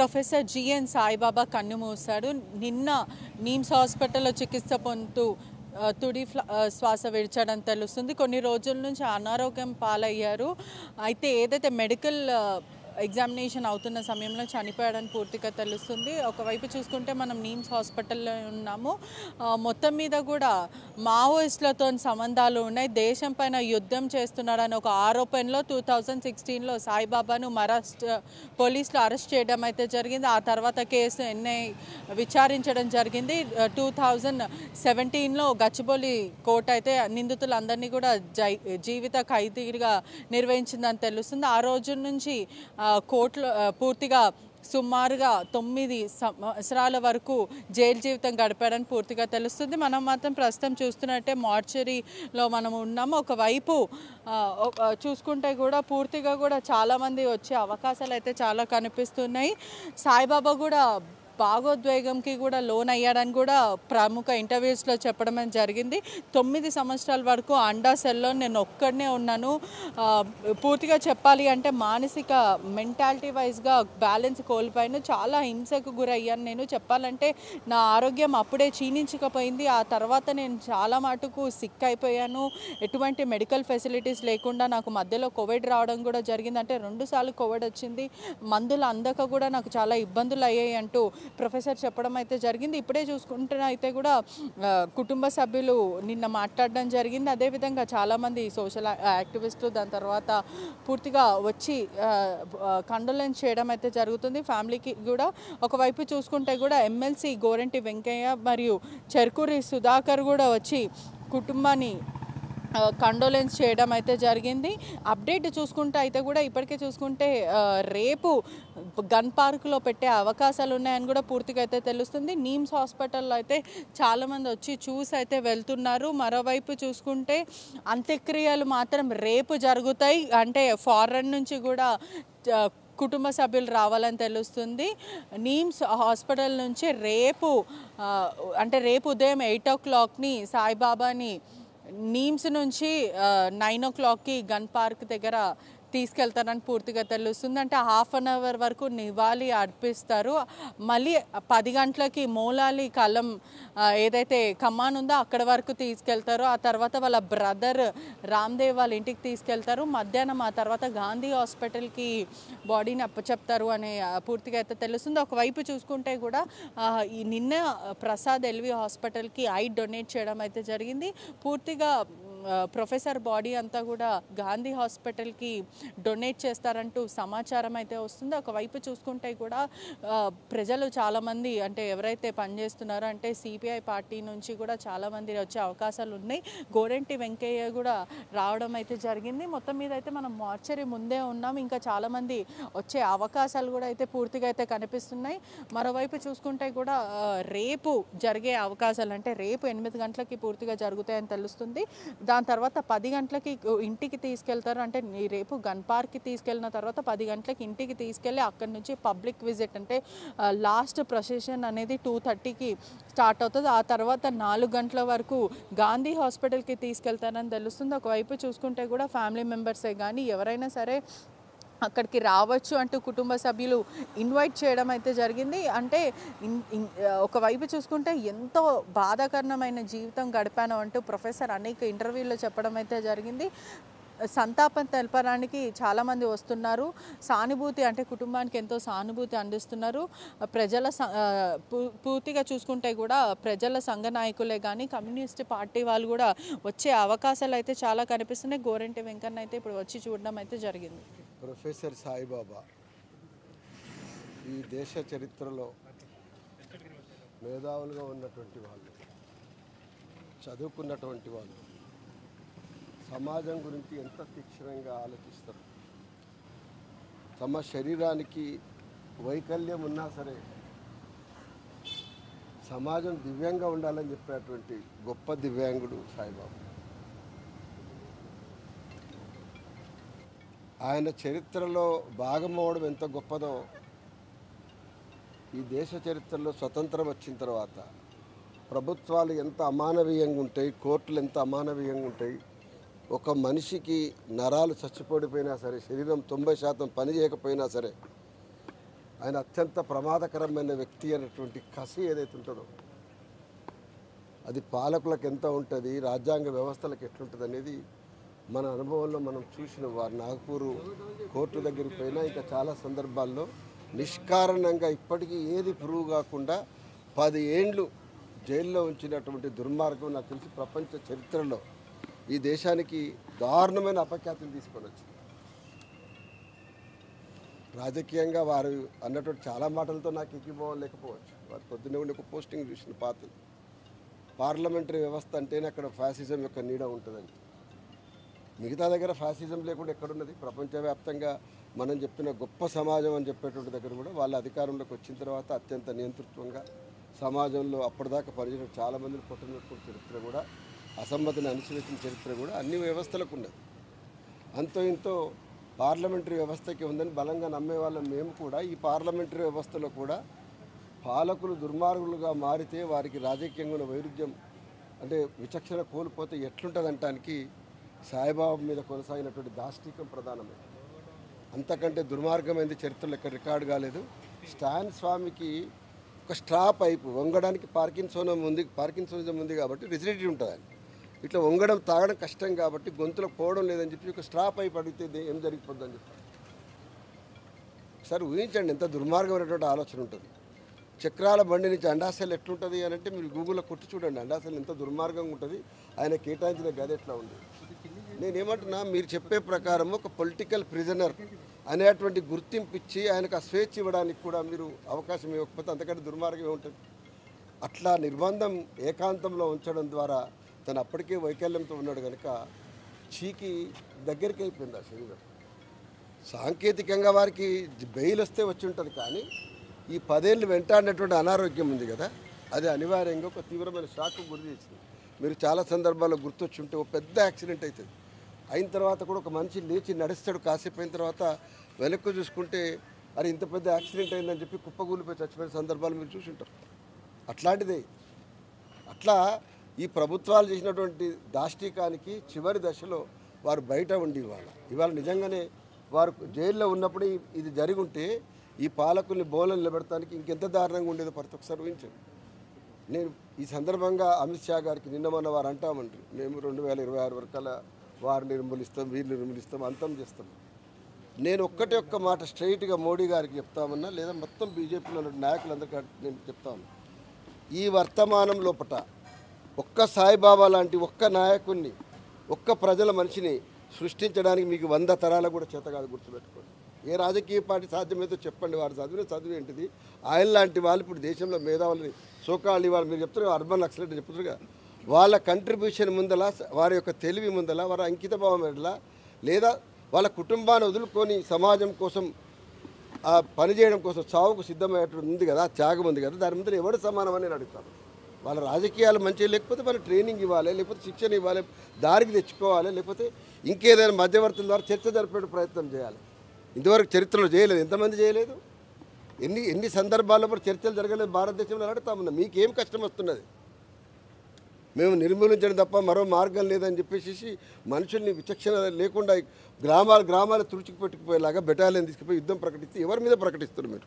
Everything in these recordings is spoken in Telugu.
ప్రొఫెసర్ జిఎన్ సాయిబాబా కన్ను మూశాడు నిన్న నీమ్స్ హాస్పిటల్లో చికిత్స పొందుతూ ఆ, తుడి ఫ్ల- ఆ, శ్వాస విడిచాడని తెలుస్తుంది కొన్ని రోజుల నుంచి అనారోగ్యం పాలయ్యారు అయితే ఏదైతే మెడికల్ ఆ, ఎగ్జామినేషన్ అవుతున్న సమయంలో చనిపోయాడని పూర్తిగా తెలుస్తుంది ఒకవైపు చూసుకుంటే మనం నీమ్స్ హాస్పిటల్లో ఉన్నాము ఆ, మొత్తం మీద కూడా మావోయిస్టులతో సంబంధాలు ఉన్నాయి దేశం పైన యుద్ధం చేస్తున్నాడని ఒక ఆరోపణలో టూ థౌజండ్ సిక్స్టీన్లో సాయిబాబాను మహారాష్ట్ర పోలీసులు అరెస్ట్ చేయడం అయితే జరిగింది ఆ తర్వాత కేసు ఎన్ఐ విచారించడం జరిగింది టూ థౌజండ్ సెవెంటీన్లో గచ్చిబౌలి కోర్టు అయితే నిందితులందరినీ కూడా జై జీవిత ఖైదీగా నిర్వహించిందని తెలుస్తుంది ఆ రోజు నుంచి ఆ, కోర్టులో ఆ, పూర్తిగా సుమారుగా తొమ్మిది సంవత్సరాల వరకు జైలు జీవితం గడిపాడని పూర్తిగా తెలుస్తుంది మనం మాత్రం ప్రస్తుతం చూస్తున్నట్టే మార్చరీలో మనం ఉన్నాము ఒకవైపు ఆ, ఒక- ఆ, చూసుకుంటే కూడా పూర్తిగా కూడా చాలామంది వచ్చే అవకాశాలు అయితే చాలా కనిపిస్తున్నాయి సాయిబాబా కూడా భాగోద్వేగంకి కూడా లోన్ అయ్యాడని కూడా ప్రముఖ ఇంటర్వ్యూస్లో చెప్పడం అనేది జరిగింది తొమ్మిది సంవత్సరాల వరకు అండా సెల్లో నేను ఒక్కడనే ఉన్నాను ఆ, పూర్తిగా చెప్పాలి అంటే మానసిక మెంటాలిటీ వైజ్గా బ్యాలెన్స్ కోల్పోయాను చాలా హింసకు గురయ్యాను నేను చెప్పాలంటే నా ఆరోగ్యం అప్పుడే క్షీణించకపోయింది ఆ తర్వాత నేను చాలా మటుకు సిక్ అయిపోయాను ఎటువంటి మెడికల్ ఫెసిలిటీస్ లేకుండా నాకు మధ్యలో కోవిడ్ రావడం కూడా జరిగింది అంటే రెండుసార్లు కోవిడ్ వచ్చింది మందులు అందక కూడా నాకు చాలా ఇబ్బందులు అయ్యాయి అంటూ ప్రొఫెసర్ చెప్పడం అయితే జరిగింది ఇప్పుడే చూసుకుంటే అయితే కూడా ఆ, కుటుంబ సభ్యులు నిన్న మాట్లాడడం జరిగింది అదేవిధంగా చాలామంది సోషల్ యాక్టివిస్టులు దాని తర్వాత పూర్తిగా వచ్చి కండోలెన్స్ చేయడం అయితే జరుగుతుంది ఫ్యామిలీకి కూడా ఒకవైపు చూసుకుంటే కూడా ఎమ్మెల్సీ గోరంటి వెంకయ్య మరియు చెర్కూరి సుధాకర్ కూడా వచ్చి కుటుంబాన్ని కండోలెన్స్ చేయడం అయితే జరిగింది అప్డేట్ చూసుకుంటే అయితే కూడా ఇప్పటికే చూసుకుంటే ఆ, రేపు గన్ పార్క్లో పెట్టే అవకాశాలు ఉన్నాయని కూడా పూర్తిగా అయితే తెలుస్తుంది నీమ్స్ హాస్పిటల్లో అయితే చాలామంది వచ్చి చూసి అయితే వెళ్తున్నారు మరోవైపు చూసుకుంటే అంత్యక్రియలు మాత్రం రేపు జరుగుతాయి అంటే ఫారెన్ నుంచి కూడా ఆ, కుటుంబ సభ్యులు రావాలని తెలుస్తుంది నీమ్స్ హాస్పిటల్ నుంచి రేపు ఆ, అంటే రేపు ఉదయం ఎయిట్ ఓ క్లాక్ని సాయిబాబాని నీమ్స్ నుంచి నైన్ ఓ క్లాక్కి గన్ పార్క్ దగ్గర తీసుకెళ్తారని పూర్తిగా తెలుస్తుంది అంటే హాఫ్ అన్ అవర్ వరకు నివాళి అర్పిస్తారు మళ్ళీ పది గంటలకి మూలాలి కలం ఆ, ఏదైతే కమాన్ ఉందో అక్కడ వరకు తీసుకెళ్తారు ఆ తర్వాత వాళ్ళ బ్రదర్ రామ్దేవ్ వాళ్ళ ఇంటికి తీసుకెళ్తారు మధ్యాహ్నం ఆ తర్వాత గాంధీ హాస్పిటల్కి బాడీని అప్పచెప్తారు అనే ఆ, పూర్తిగా అయితే తెలుస్తుంది ఒకవైపు చూసుకుంటే కూడా ఆ, ఈ నిన్న ప్రసాద్ ఎల్వి హాస్పిటల్కి ఐ డొనేట్ చేయడం అయితే జరిగింది పూర్తిగా ఆ, ప్రొఫెసర్ బాడీ అంతా కూడా గాంధీ హాస్పిటల్కి డొనేట్ చేస్తారంటూ సమాచారం అయితే వస్తుంది ఒకవైపు చూసుకుంటే కూడా ఆ, ప్రజలు చాలామంది అంటే ఎవరైతే పనిచేస్తున్నారో అంటే సిపిఐ పార్టీ నుంచి కూడా చాలామంది వచ్చే అవకాశాలు ఉన్నాయి గోరెంటి వెంకయ్య కూడా రావడం అయితే జరిగింది మొత్తం మీద అయితే మనం మార్చరీ ముందే ఉన్నాం ఇంకా చాలామంది వచ్చే అవకాశాలు కూడా అయితే పూర్తిగా అయితే కనిపిస్తున్నాయి మరోవైపు చూసుకుంటే కూడా ఆ, రేపు జరిగే అవకాశాలు అంటే రేపు ఎనిమిది గంటలకి పూర్తిగా జరుగుతాయని తెలుస్తుంది దాని తర్వాత పది గంటలకి ఇంటికి తీసుకెళ్తారు అంటే ఈ రేపు గన్ పార్క్కి తీసుకెళ్ళిన తర్వాత పది గంటలకి ఇంటికి తీసుకెళ్ళి అక్కడి నుంచి పబ్లిక్ విజిట్ అంటే లాస్ట్ ప్రొసెషన్ అనేది టూ థర్టీకి స్టార్ట్ అవుతుంది ఆ తర్వాత నాలుగు గంటల వరకు గాంధీ హాస్పిటల్కి తీసుకెళ్తారని తెలుస్తుంది ఒకవైపు చూసుకుంటే కూడా ఫ్యామిలీ మెంబర్సే కానీ ఎవరైనా సరే అక్కడికి రావచ్చు అంటూ కుటుంబ సభ్యులు ఇన్వైట్ చేయడం అయితే జరిగింది అంటే ఇన్- ఇన్- ఒకవైపు చూసుకుంటే ఎంతో బాధాకరణమైన జీవితం గడిపాను అంటూ ప్రొఫెసర్ అనేక ఇంటర్వ్యూలో చెప్పడం అయితే జరిగింది సంతాపం తెలపడానికి చాలామంది వస్తున్నారు సానుభూతి అంటే కుటుంబానికి ఎంతో సానుభూతి అందిస్తున్నారు ప్రజల స- ఆ, పూ- పూర్తిగా చూసుకుంటే కూడా ప్రజల సంఘ నాయకులే కానీ కమ్యూనిస్ట్ పార్టీ వాళ్ళు కూడా వచ్చే అవకాశాలు అయితే చాలా కనిపిస్తున్నాయి గోరెంటి వెంకన్న అయితే ఇప్పుడు వచ్చి చూడడం అయితే జరిగింది ప్రొఫెసర్ సాయిబాబా ఈ దేశ చరిత్రలో మేధావులుగా ఉన్నటువంటి వాళ్ళు చదువుకున్నటువంటి వాళ్ళు సమాజం గురించి ఎంత తీక్షణంగా ఆలోచిస్తారు తమ శరీరానికి వైకల్యం ఉన్నా సరే సమాజం దివ్యంగా ఉండాలని చెప్పినటువంటి గొప్ప దివ్యాంగుడు సాయిబాబా ఆయన చరిత్రలో భాగమవడం ఎంత గొప్పదో ఈ దేశ చరిత్రలో స్వతంత్రం వచ్చిన తర్వాత ప్రభుత్వాలు ఎంత అమానవీయంగా ఉంటాయి కోర్టులు ఎంత అమానవీయంగా ఉంటాయి ఒక మనిషికి నరాలు చచ్చిపడిపోయినా సరే శరీరం తొంభై శాతం పని చేయకపోయినా సరే ఆయన అత్యంత ప్రమాదకరమైన వ్యక్తి అనేటువంటి కసి ఏదైతే ఉంటుందో అది పాలకులకు ఎంత ఉంటుంది రాజ్యాంగ వ్యవస్థలకు ఎట్లుంటుంది అనేది మన అనుభవంలో మనం చూసిన వారు నాగపూర్ కోర్టు దగ్గరికి పోయినా ఇంకా చాలా సందర్భాల్లో నిష్కారణంగా ఇప్పటికీ ఏది ప్రూవ్ కాకుండా పది ఏండ్లు జైల్లో ఉంచినటువంటి దుర్మార్గం నాకు తెలిసి ప్రపంచ చరిత్రలో ఈ దేశానికి దారుణమైన అపఖ్యాతిని తీసుకొని వచ్చింది రాజకీయంగా వారు అన్నటువంటి చాలా మాటలతో నాకు ఎక్కిపోవం లేకపోవచ్చు వారు పొద్దున్నే ఉండి ఒక పోస్టింగ్ చూసిన పాతది పార్లమెంటరీ వ్యవస్థ అంటేనే అక్కడ ఫ్యాసిజం యొక్క నీడ ఉంటుందని మిగతా దగ్గర ఫ్యాసిజం లేకుండా ఎక్కడున్నది ప్రపంచవ్యాప్తంగా మనం చెప్పిన గొప్ప సమాజం అని చెప్పేటువంటి దగ్గర కూడా వాళ్ళ అధికారంలోకి వచ్చిన తర్వాత అత్యంత నియంతృత్వంగా సమాజంలో అప్పటిదాకా పనిచేసిన చాలామందిని కొట్టినటువంటి చరిత్ర కూడా అసమ్మతిని అణిచివేసిన చరిత్ర కూడా అన్ని వ్యవస్థలకు ఉన్నది అంతో ఇంతో పార్లమెంటరీ వ్యవస్థకి ఉందని బలంగా నమ్మే వాళ్ళం మేము కూడా ఈ పార్లమెంటరీ వ్యవస్థలో కూడా పాలకులు దుర్మార్గులుగా మారితే వారికి రాజకీయంగా ఉన్న వైరుధ్యం అంటే విచక్షణ కోల్పోతే ఎట్లుంటుంది అంటానికి సాయిబాబా మీద కొనసాగినటువంటి దాష్టికం ప్రధానమే అంతకంటే దుర్మార్గమైనది చరిత్రలో ఎక్కడ రికార్డు కాలేదు స్టాన్ స్వామికి ఒక స్ట్రా పైపు వంగడానికి పార్కిన్సోనం ఉంది పార్కిన్సోనిజం ఉంది కాబట్టి రిజిడిటీ ఉంటుంది ఆయన ఇట్లా వంగడం తాగడం కష్టం కాబట్టి గొంతులో పోవడం లేదని చెప్పి ఒక స్ట్రా పైప్ అడిగితే దే- ఏం జరిగిపోద్దని చెప్పి ఒకసారి ఊహించండి ఎంత దుర్మార్గమైనటువంటి ఆలోచన ఉంటుంది చక్రాల బండి నుంచి అండాసెల్ ఎట్లుంటుంది అని అంటే మీరు గూగుల్లో కొట్టి చూడండి అండాసెల్ ఎంత దుర్మార్గంగా ఉంటుంది ఆయన కేటాయించిన గది ఎట్లా ఉంది నేనేమంటున్నా మీరు చెప్పే ప్రకారం ఒక పొలిటికల్ ప్రిజనర్ అనేటువంటి గుర్తింపు ఇచ్చి ఆయనకు ఆ స్వేచ్ఛ ఇవ్వడానికి కూడా మీరు అవకాశం ఇవ్వకపోతే అంతకంటే దుర్మార్గం ఉంటుంది అట్లా నిర్బంధం ఏకాంతంలో ఉంచడం ద్వారా తను అప్పటికే వైకల్యంతో ఉన్నాడు కనుక చీకి దగ్గరికి అయిపోయింది ఆ శరీరం సాంకేతికంగా వారికి బెయిల్ వస్తే వచ్చి ఉంటుంది కానీ ఈ పదేళ్ళు వెంటాడినటువంటి అనారోగ్యం ఉంది కదా అది అనివార్యంగా ఒక తీవ్రమైన షాక్ గురి చేసింది మీరు చాలా సందర్భాల్లో గుర్తొచ్చి ఉంటే ఒక పెద్ద యాక్సిడెంట్ అవుతుంది అయిన తర్వాత కూడా ఒక మనిషి లేచి నడుస్తాడు కాసేపు అయిన తర్వాత వెనక్కు చూసుకుంటే అరే ఇంత పెద్ద యాక్సిడెంట్ అయిందని చెప్పి కుప్పగూలిపోయి చచ్చిపోయిన సందర్భాలు మీరు చూసి ఉంటారు అట్లాంటిదే అట్లా ఈ ప్రభుత్వాలు చేసినటువంటి దాష్టీకానికి చివరి దశలో వారు బయట ఉండి ఇవాళ ఇవాళ నిజంగానే వారు జైల్లో ఉన్నప్పుడు ఈ- ఇది జరిగి ఉంటే ఈ పాలకుల్ని బోలను నిలబెడటానికి ఇంకెంత దారుణంగా ఉండేదో ప్రతి ఒక్కసారి ఊహించండి నేను ఈ సందర్భంగా అమిత్ షా గారికి నిన్న మొన్న వారు అంటామంటారు మేము రెండు వేల ఇరవై ఆరు వరకల్లా వారు నిర్మూలిస్తాం వీరు నిర్మూలిస్తాం అంతం చేస్తాం నేను ఒక్కటే ఒక్క మాట స్ట్రైట్గా మోడీ గారికి చెప్తామన్నా లేదా మొత్తం బీజేపీలో ఉన్న నాయకులందరికీ నేను చెప్తాను ఈ వర్తమానం లోపట ఒక్క సాయిబాబా లాంటి ఒక్క నాయకుడిని ఒక్క ప్రజల మనిషిని సృష్టించడానికి మీకు వంద తరాల కూడా చేత కాదు గుర్తుపెట్టుకోండి ఏ రాజకీయ పార్టీ సాధ్యమైతే చెప్పండి వారు చదివిన చదువు ఏంటిది ఆయన లాంటి వాళ్ళు ఇప్పుడు దేశంలో మేధావులని సోకాళ్ళు వాళ్ళు మీరు చెప్తారు అర్బన్ నక్సలెట్ చెప్తారు కదా వాళ్ళ కంట్రిబ్యూషన్ ముందల వారి యొక్క తెలివి ముందల వారి అంకిత భావం ఎట్లా లేదా వాళ్ళ కుటుంబాన్ని వదులుకొని సమాజం కోసం ఆ పని చేయడం కోసం చావుకు సిద్ధమయ్యేటువంటి ఉంది కదా త్యాగం ఉంది కదా దాని ముందర ఎవరు సమానం అని నేను అడుగుతాను వాళ్ళ రాజకీయాలు మంచిగా లేకపోతే వాళ్ళ ట్రైనింగ్ ఇవ్వాలి లేకపోతే శిక్షణ ఇవ్వాలి దారికి తెచ్చుకోవాలి లేకపోతే ఇంకేదైనా మధ్యవర్తుల ద్వారా చర్చ జరిపే ప్రయత్నం చేయాలి ఇంతవరకు చరిత్రలో చేయలేదు ఎంతమంది చేయలేదు ఎన్ని ఎన్ని సందర్భాల్లో కూడా చర్చలు జరగలేదు భారతదేశంలో అడుగుతామన్నా మీకేం కష్టం వస్తున్నది మేము నిర్మూలించడం తప్ప మరో మార్గం లేదని చెప్పేసి మనుషుల్ని విచక్షణ లేకుండా గ్రామాలు గ్రామాలు తుడిచికి పెట్టుకుపోయేలాగా బెటాలియన్ తీసుకుపోయి యుద్ధం ప్రకటిస్తే ఎవరి మీద ప్రకటిస్తారు మీరు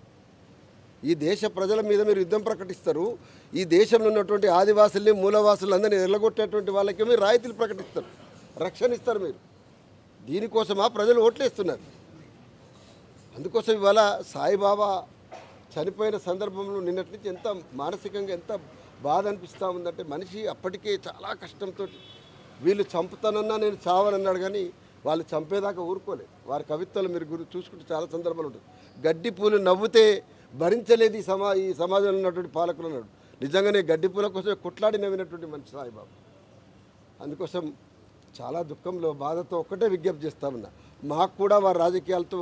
ఈ దేశ ప్రజల మీద మీరు యుద్ధం ప్రకటిస్తారు ఈ దేశంలో ఉన్నటువంటి ఆదివాసుల్ని మూలవాసులు అందరినీ ఎల్లగొట్టేటువంటి వాళ్ళకి మీరు రాయితీలు ప్రకటిస్తారు రక్షణ ఇస్తారు మీరు దీనికోసమా ప్రజలు ఓట్లేస్తున్నారు అందుకోసం ఇవాళ సాయిబాబా చనిపోయిన సందర్భంలో నిన్నటి నుంచి ఎంత మానసికంగా ఎంత బాధ అనిపిస్తూ ఉందంటే మనిషి అప్పటికే చాలా కష్టంతో వీళ్ళు చంపుతానన్నా నేను చావనన్నాడు కానీ వాళ్ళు చంపేదాకా ఊరుకోలేదు వారి కవిత్వాలు మీరు గురి చూసుకుంటే చాలా సందర్భాలు ఉంటుంది గడ్డి పూలు నవ్వుతే భరించలేదు ఈ సమా ఈ సమాజంలో ఉన్నటువంటి పాలకులు అన్నాడు నిజంగానే గడ్డి పూల కోసం కొట్లాడి నవ్వినటువంటి మనిషి సాయిబాబా అందుకోసం చాలా దుఃఖంలో బాధతో ఒక్కటే విజ్ఞప్తి చేస్తామన్నా మాకు కూడా వారి రాజకీయాలతో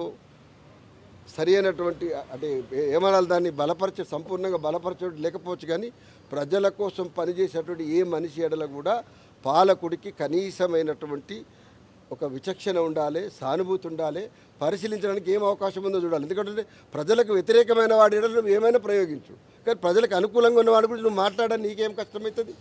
సరి అయినటువంటి అంటే ఏ- ఏమనాలి దాన్ని బలపరచే సంపూర్ణంగా బలపరచడం లేకపోవచ్చు కానీ ప్రజల కోసం పనిచేసేటువంటి ఏ మనిషి ఎడల కూడా పాలకుడికి కనీసమైనటువంటి ఒక విచక్షణ ఉండాలి సానుభూతి ఉండాలి పరిశీలించడానికి ఏం అవకాశం ఉందో చూడాలి ఎందుకంటే ప్రజలకు వ్యతిరేకమైన వాడి ఎడల నువ్వు ఏమైనా ప్రయోగించు కానీ ప్రజలకు అనుకూలంగా ఉన్నవాడి గురించి నువ్వు మాట్లాడడానికి నీకేం కష్టమవుతుంది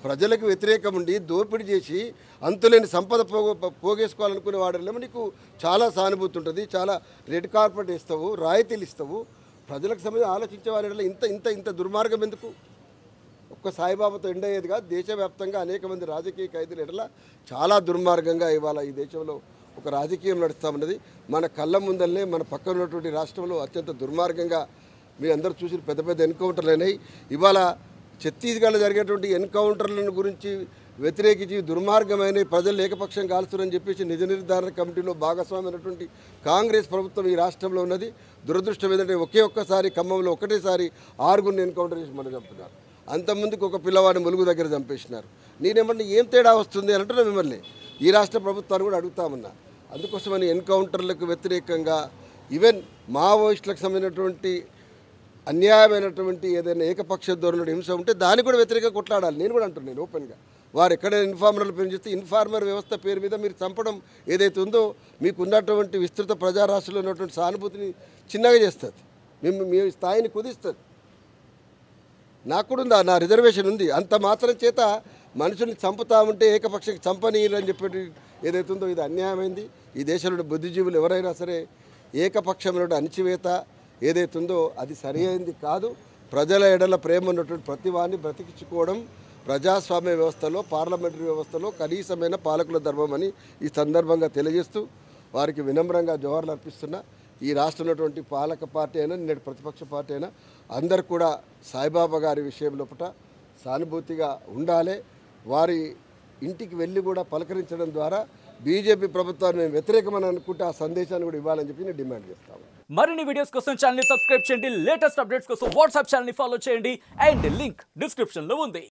ప్రజలకు వ్యతిరేకం ఉండి దోపిడీ చేసి అంతులేని సంపద పోగ పోగేసుకోవాలనుకునే వాడలేమో నీకు చాలా సానుభూతి ఉంటుంది చాలా రెడ్ కార్పెట్ ఇస్తావు రాయితీలు ఇస్తావు ప్రజలకు సంబంధించి ఆలోచించే వారి ఇంత ఇంత ఇంత దుర్మార్గం ఎందుకు ఒక్క సాయిబాబాతో ఎండ్ అయ్యేది కాదు దేశవ్యాప్తంగా అనేక మంది రాజకీయ ఖైదీల ఎడల చాలా దుర్మార్గంగా ఇవాళ ఈ దేశంలో ఒక రాజకీయం నడుస్తూ ఉన్నది మన కళ్ళ ముందల్నే మన పక్కన ఉన్నటువంటి రాష్ట్రంలో అత్యంత దుర్మార్గంగా మీ అందరూ చూసిన పెద్ద పెద్ద ఎన్కౌంటర్లు అయినాయి ఇవాళ ఛత్తీస్గఢ్లో జరిగేటువంటి ఎన్కౌంటర్లను గురించి వ్యతిరేకించి దుర్మార్గమైన ప్రజలు ఏకపక్షం కాల్చురని చెప్పేసి నిజ నిర్ధారణ కమిటీలో భాగస్వామైనటువంటి కాంగ్రెస్ ప్రభుత్వం ఈ రాష్ట్రంలో ఉన్నది దురదృష్టం ఏంటంటే ఒకే ఒక్కసారి ఖమ్మంలో ఒకటేసారి ఆరుగురిని ఎన్కౌంటర్ చేసి మనం చంపుతున్నారు అంతమందికి ఒక పిల్లవాడిని ములుగు దగ్గర చంపేసినారు నేనేమన్నా ఏం తేడా వస్తుంది అని అంటున్నా మిమ్మల్ని ఈ రాష్ట్ర ప్రభుత్వాన్ని కూడా అడుగుతామన్నా అందుకోసమని ఎన్కౌంటర్లకు వ్యతిరేకంగా ఈవెన్ మావోయిస్టులకు సంబంధించినటువంటి అన్యాయమైనటువంటి ఏదైనా ఏకపక్ష ధోరణుడు హింస ఉంటే దానికి కూడా వ్యతిరేకంగా కొట్లాడాలి నేను కూడా అంటున్నాను ఓపెన్గా వారు ఎక్కడైనా ఇన్ఫార్మర్ల పేరు చేస్తే ఇన్ఫార్మర్ వ్యవస్థ పేరు మీద మీరు చంపడం ఏదైతే ఉందో మీకు ఉన్నటువంటి విస్తృత ప్రజారాశిలో ఉన్నటువంటి సానుభూతిని చిన్నగా చేస్తుంది మేము మీ స్థాయిని కుదిస్తుంది నాకు కూడా ఉంది నా రిజర్వేషన్ ఉంది అంత మాత్రం చేత మనుషుల్ని చంపుతా ఉంటే ఏకపక్షకి చంపనీయరు అని చెప్పేటి ఏదైతే ఉందో ఇది అన్యాయమైంది ఈ దేశంలో బుద్ధిజీవులు ఎవరైనా సరే ఏకపక్షమైన అణిచివేత ఏదైతే ఉందో అది సరి అయింది కాదు ప్రజల ఎడల ప్రేమ ఉన్నటువంటి ప్రతి వాడిని బ్రతికించుకోవడం ప్రజాస్వామ్య వ్యవస్థలో పార్లమెంటరీ వ్యవస్థలో కనీసమైన పాలకుల ధర్మం అని ఈ సందర్భంగా తెలియజేస్తూ వారికి వినమ్రంగా జోహార్లు అర్పిస్తున్నా ఈ రాష్ట్రంలో ఉన్నటువంటి పాలక పార్టీ అయినా నేటి ప్రతిపక్ష పార్టీ అయినా అందరు కూడా సాయిబాబా గారి విషయం లోపల సానుభూతిగా ఉండాలి వారి ఇంటికి వెళ్ళి కూడా పలకరించడం ద్వారా బీజేపీ ప్రభుత్వాన్ని మేము వ్యతిరేకమని అనుకుంటే ఆ సందేశాన్ని కూడా ఇవ్వాలని చెప్పి నేను డిమాండ్ చేస్తాను మరిన్ని వీడియోస్ కోసం ఛానల్ ని సబ్స్క్రైబ్ చేయండి లేటెస్ట్ అప్డేట్స్ కోసం వాట్సాప్ ఛానల్ ని ఫాలో చేయండి అండ్ లింక్ డిస్క్రిప్షన్ లో ఉంది